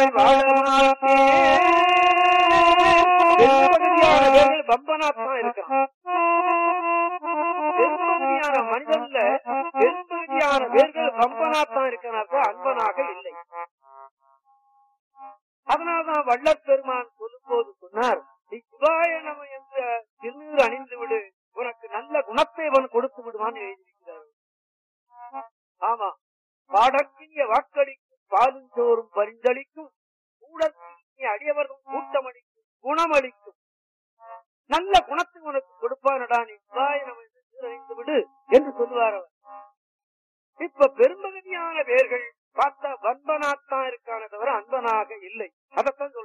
பெரும்பகுதியான பம்பனாத்தான் இருக்கான் பெரும்பகுதியான மனிதன்ல பெரும்பகுதியான பேர்கள் பம்பனாத்தான் இருக்கிறார்கள் அன்பனாக இல்லை அதனால்தான் வள்ளற் பெருமான் சொல்லும் போது சொன்னார் நீ சிவாய நம என்ற திருநீர் அணிந்து விடு உனக்கு நல்ல குணத்தை அவன் கொடுத்து விடுவான்னு எழுதியிருக்கிறார் ஆமா பாடக்கிய வாக்களிக்கும் பாலுஞ்சோறும் பரிந்தளிக்கும் கூடத்திய அடியவர்கள் கூட்டமளிக்கும் குணமளிக்கும் நல்ல குணத்தை உனக்கு கொடுப்பானடா நீ சிவாய நம என்று திருநீர் விடு என்று சொல்லுவார் அவர் இப்ப பெரும்பகுதியான பேர்கள் பார்த்தா வன்பனாத்தான் இருக்கான தவிர அன்பனாக இல்லை அதைத்தான் சொல்ற